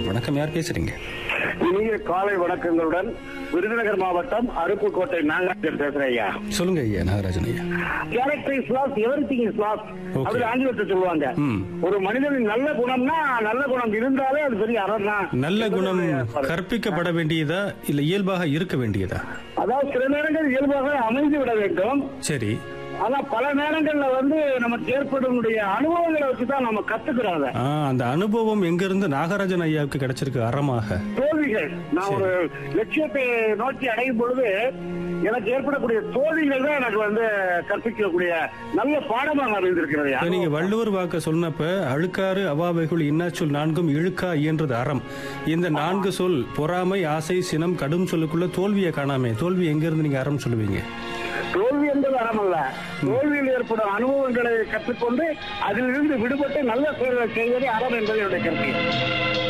வணக்கம் யார் பேசுறீங்க இனிய காலை வணக்கங்களுடன் விருதுநகர் மாவட்டம் அருப்புக்கோட்டை நாகராஜன் பேசுறேன் ஐயா சொல்லுங்க ஐயா நாகராஜன் ஐயா character is loss everything is loss Okay. அப்படி ஆங்கிலத்தை சொல்லுவாங்க ம். ஒரு மனிதனின் நல்ல குணம்னா நல்ல குணம் இருந்தாலே அது பெரிய அறம் தான் நல்ல குணம் கற்பிக்கப்பட வேண்டியதா இல்ல இயல்பாக இருக்க வேண்டியதா அதாவது சில நேரங்கள் இயல்பாக அமைந்து விட வேண்டும் சரி ஆனா பல நேரங்கள்ல வந்து நமக்கு ஏற்படும் அனுபவங்களை வச்சுதான் நம்ம கத்துக்கிறோம் அதை ஆ, அந்த அனுபவம் எங்கிருந்து நாகராஜன் ஐயாவுக்கு கிடைச்சிருக்கு அறமாக தோல்விகள் நான் ஒரு லட்சியத்தை நோக்கி அடையும் பொழுது எனக்கு ஏற்படக்கூடிய தோல்விகள் தான் எனக்கு வந்து கற்பிக்கக்கூடிய நல்ல பாடமாக அமைந்திருக்கிறது இப்ப நீங்க வள்ளுவர் வாக்க சொன்னப்ப அழுக்காறு அவாவைகள் இன்னாச்சொல் நான்கும் இழுக்கா இயன்றது அறம் இந்த நான்கு சொல் பொறாமை ஆசை சினம் கடும் சொல்லுக்குள்ள தோல்வியை காணாமே தோல்வி எங்க இருந்து நீங்க அறம் சொல்லுவீங்க தோல்வி என்பது அறமல்ல தோல்வியில் ஏற்படும் அனுபவங்களை கற்றுக்கொண்டு அதிலிருந்து விடுபட்டு நல்ல செயல்களை செய்வதே அறம் என்பது என்னுடைய கருத்து